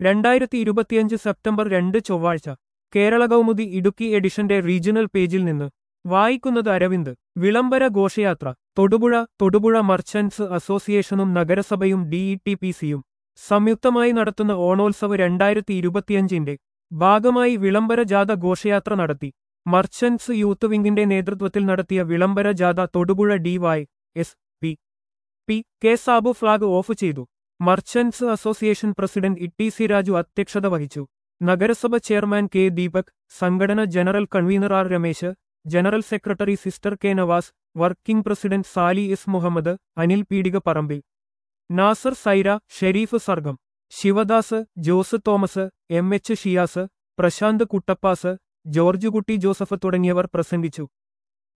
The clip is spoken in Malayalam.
രണ്ടായിരത്തി ഇരുപത്തിയഞ്ച് സെപ്റ്റംബർ രണ്ട് ചൊവ്വാഴ്ച കേരള കൗമുദി ഇടുക്കി എഡിഷന്റെ റീജിയണൽ പേജിൽ നിന്ന് വായിക്കുന്നത് അരവിന്ദ് വിളംബര ഘോഷയാത്ര തൊടുപുഴ തൊടുപുഴ മർച്ചന്റ്സ് അസോസിയേഷനും നഗരസഭയും ഡിഇടി പി സിയും സംയുക്തമായി നടത്തുന്ന ഓണോത്സവ് രണ്ടായിരത്തി ഇരുപത്തിയഞ്ചിന്റെ ഭാഗമായി വിളംബര ജാഥ ഘോഷയാത്ര നടത്തി മർച്ചന്റ്സ് യൂത്ത് വിംഗിന്റെ നേതൃത്വത്തിൽ നടത്തിയ വിളംബര ജാഥ Thodupuzha DY S P P K Sabu flag off ചെയ്തു merchants association president Itty C Raju അധ്യക്ഷത വഹിച്ചു നഗരസഭ ചെയർമാൻ കെ ദീപക് സംഘടന general convener R Ramesh general secretary sister K Navas working president Sali S Muhammad Anil Peedika Parambil Nasar Saira Sherif Sargam Sivadas Jose Thomas M H Shiyas Prashanth Kuttappas George Kutty Joseph തുടങ്ങിയവർ പ്രസംഗിച്ചു